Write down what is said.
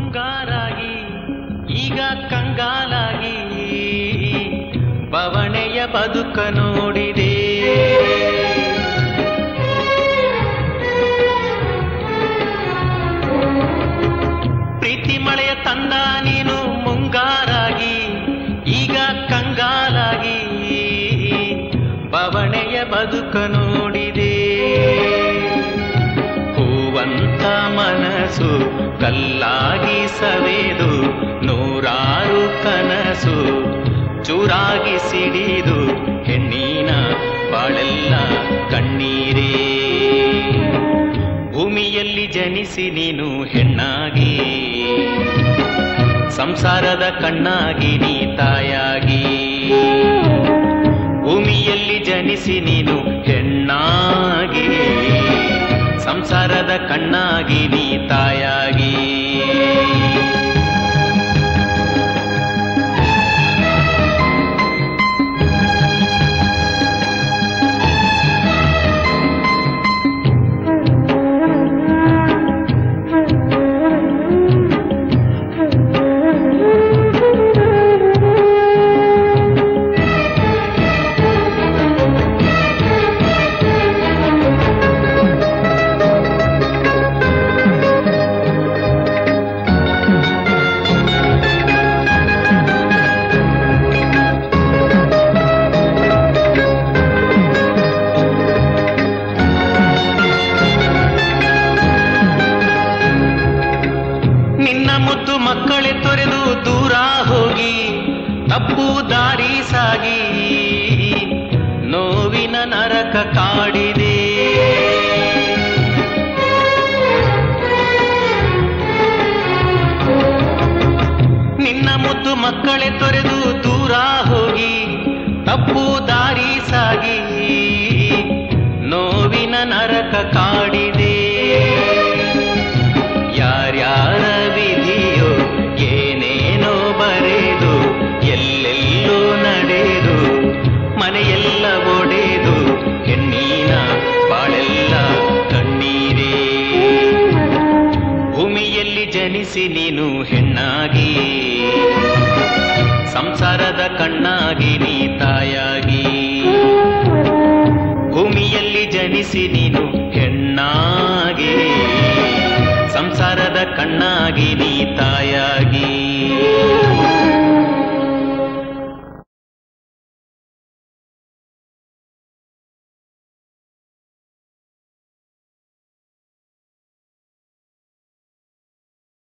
ಮುಂಗಾರಾಗಿ ಈಗ ಕಂಗಾಲಾಗಿ ಬವಣೆಯ ಬದುಕ ನೋಡಿದೆ ಪ್ರೀತಿ ಮಳೆಯ ತಂದ ನೀನು ಮುಂಗಾರಾಗಿ ಈಗ ಕಂಗಾಲಾಗಿ ಬವಣೆಯ ಬದುಕ ನೋಡಿದೆ ಹೂವಂತ ಮನಸ್ಸು ಕಲ್ಲಾಗಿ ಸವೆದು ನೂರಾರು ಕನಸು ಚೂರಾಗಿ ಸಿಡಿದು ಹೆಣ್ಣಿನ ಬಾಳೆಲ್ಲ ಕಣ್ಣೀರೇ ಭೂಮಿಯಲ್ಲಿ ಜನಿಸಿ ನೀನು ಹೆಣ್ಣಾಗಿ ಸಂಸಾರದ ಕಣ್ಣಾಗಿ ನೀ ತಾಯಾಗಿ ಭೂಮಿಯಲ್ಲಿ ಜನಿಸಿ ನೀನು ಹೆಣ್ಣಾಗಿ ಸಂಸಾರದ ಕಣ್ಣಾಗಿ ನೀ ತಾಯಾಗಿ ನಿನ್ನ ಮುದ್ದು ಮಕ್ಕಳೇ ತೊರೆದು ದೂರ ಹೋಗಿ ತಪ್ಪು ದಾರಿ ಸಾಗಿ ನೋವಿನ ನರಕ ಕಾಡಿದೆ ನಿನ್ನ ಮುದ್ದು ಮಕ್ಕಳೇ ತೊರೆದು ದೂರ ಹೋಗಿ ತಪ್ಪು ದಾರಿ ಸಾಗಿ ನೋವಿನ ನರಕ ಕಾಡಿದೆ ಯಾರ್ಯಾರ ವಿಧಿಯೋ ಏನೇನೋ ಬರೆದು ಎಲ್ಲೆಲ್ಲೋ ನಡೆದು ಮನೆಯೆಲ್ಲ ಒಡೆದು ಹೆಣ್ಣಿನ ಬಾಳೆಲ್ಲ ಕಣ್ಣೀರೇ ಭೂಮಿಯಲ್ಲಿ ಜನಿಸಿ ನೀನು ಹೆಣ್ಣಾಗಿ ಸಂಸಾರದ ಕಣ್ಣಾಗಿ ನೀ ತಾಯಾಗಿ ಭೂಮಿಯಲ್ಲಿ ಜನಿಸಿ ನೀನು ಹೆಣ್ಣಾಗಿ ಸಂಸಾರದ ಕಣ್ಣಾಗಿ ನೀ